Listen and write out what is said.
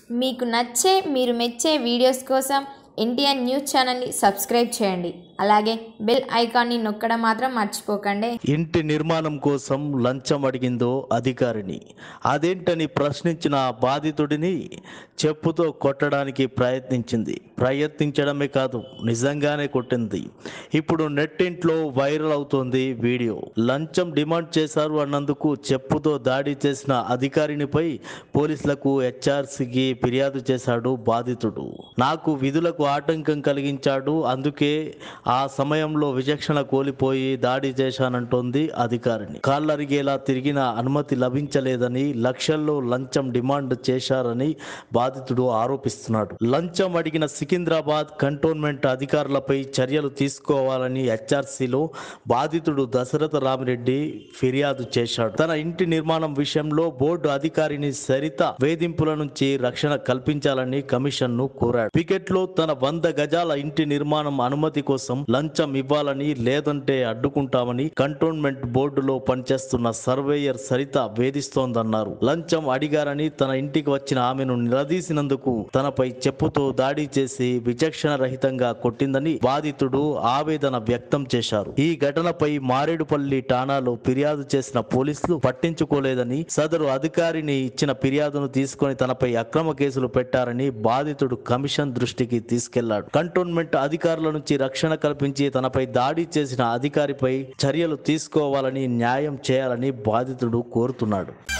మీకు నచ్చే మీరు మెచ్చే వీడియోస్ కోసం ఎన్టీఆర్ న్యూస్ ఛానల్ని సబ్స్క్రైబ్ చేయండి అలాగే బెల్ ఐకాన్ని నొక్కడం మాత్రం మర్చిపోకండి ఇంటి నిర్మాణం కోసం లంచం అడిగిందో అధికారిని అదేంటని ప్రశ్నించిన ఆ బాధితుడిని చెప్పుతో కొట్టడానికి ప్రయత్నించింది ప్రయత్నించడమే కాదు నిజంగానే కొట్టింది ఇప్పుడు నెట్టింట్లో వైరల్ అవుతోంది వీడియో లంచం డిమాండ్ చేశారు అన్నందుకు చెప్పుతో దాడి చేసిన అధికారినిపై పోలీసులకు హెచ్ఆర్సీకి ఫిర్యాదు చేశాడు బాధితుడు నాకు విధులకు ఆటంకం కలిగించాడు అందుకే ఆ సమయంలో విచక్షణ కోల్పోయి దాడి చేశానంటోంది అధికారిని కాళ్ళరిగేలా తిరిగిన అనుమతి లభించలేదని లక్షల్లో లంచం డిమాండ్ చేశారని బాధితుడు ఆరోపిస్తున్నాడు లంచం అడిగిన సికింద్రాబాద్ కంటోన్మెంట్ అధికారులపై చర్యలు తీసుకోవాలని హెచ్ఆర్సీలో బాధితుడు దశరథ రామిరెడ్డి ఫిర్యాదు చేశాడు తన ఇంటి నిర్మాణం విషయంలో బోర్డు అధికారిని సరిత వేధింపుల నుంచి రక్షణ కల్పించాలని కమిషన్ ను కోరాడు పికెట్ లో తన వంద గజాల ఇంటి నిర్మాణం అనుమతి కోసం లంచం ఇవ్వాలని లేదంటే అడ్డుకుంటామని కంటోన్మెంట్ బోర్డులో పనిచేస్తున్న సర్వేయర్ సరిత వేధిస్తోందన్నారు లంచం అడిగారని తన ఇంటికి వచ్చిన ఆమెను నిలదీసినందుకు తనపై చెప్పుతో దాడి చేసి విచక్షణ రహితంగా కొట్టిందని బాధితుడు ఆవేదన వ్యక్తం చేశారు ఈ ఘటనపై మారేడుపల్లి ఠాణాలో ఫిర్యాదు చేసిన పోలీసులు పట్టించుకోలేదని సదరు అధికారిని ఇచ్చిన ఫిర్యాదును తీసుకొని తనపై అక్రమ కేసులు పెట్టారని బాధితుడు కమిషన్ దృష్టికి తీసుకెళ్లాడు కంటోన్మెంట్ అధికారుల నుంచి రక్షణ కల్పించి తనపై దాడి చేసిన అధికారిపై చర్యలు తీసుకోవాలని న్యాయం చేయాలని బాధితుడు కోరుతున్నాడు